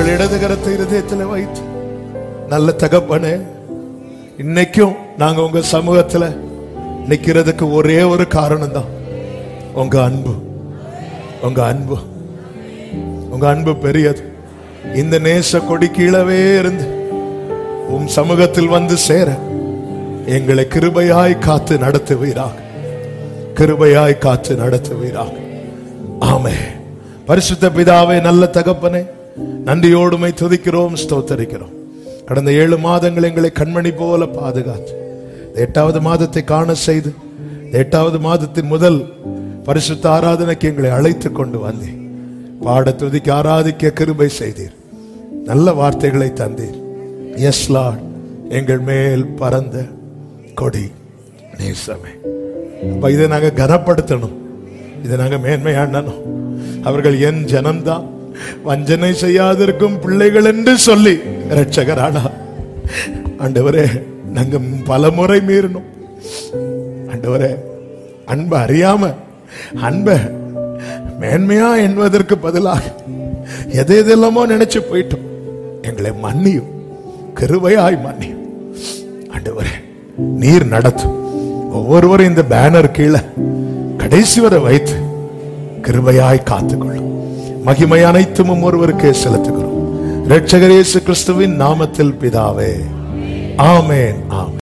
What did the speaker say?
உங்கள் இடது கரத்தை இருதயத்தில் வைத்து நல்ல தகப்பனே இன்னைக்கும் நாங்க உங்க சமூகத்துல நிக்கிறதுக்கு ஒரே ஒரு காரணம் தான் உங்க அன்பு உங்க அன்பு உங்க அன்பு பெரியது இந்த நேச கொடி கீழவே இருந்து உம் சமூகத்தில் வந்து சேர எங்களை கிருபையாய் காத்து நடத்துவீராக கிருபையாய் காத்து நடத்துவீராக ஆமே பரிசுத்த பிதாவே நல்ல தகப்பனே நன்றியோடுமை துதிக்கிறோம் ஸ்தோத்தரிக்கிறோம் கடந்த ஏழு மாதங்கள் எங்களை கண்மணி போல பாதுகாத்து இந்த எட்டாவது மாதத்தை காண செய்து இந்த எட்டாவது மாதத்தின் முதல் பரிசுத்த ஆராதனைக்கு எங்களை அழைத்து கொண்டு வந்தீர் பாட துதிக்க ஆராதிக்க கிருபை செய்தீர் நல்ல வார்த்தைகளை தந்தீர் எஸ் லார்ட் எங்கள் மேல் பறந்த கொடி நேசமே அப்ப இதை நாங்க கனப்படுத்தணும் இதை நாங்க மேன்மையாண்டணும் அவர்கள் என் ஜனம்தான் வஞ்சனை செய்யாதிருக்கும் பிள்ளைகள் என்று சொல்லி இரட்சகரானா ஆண்டவரே நாங்க பல முறை மீறணும் ஆண்டவரே அன்பை அறியாம அன்பை மேன்மையா என்பதற்கு பதிலாக எதை எதெல்லாமோ நினைச்சு போயிட்டோம் எங்களை மன்னியும் கிருபையாய் மன்னியும் ஆண்டவரே நீர் நடத்தும் ஒவ்வொருவரும் இந்த பேனர் கீழே கடைசி வரை வைத்து கிருபையாய் காத்துக்கொள்ளும் மகிமை அனைத்தும் ஒருவருக்கே செலுத்துகிறோம் இரட்சகர் இயேசு கிறிஸ்துவின் நாமத்தில் பிதாவே ஆமென் ஆமென்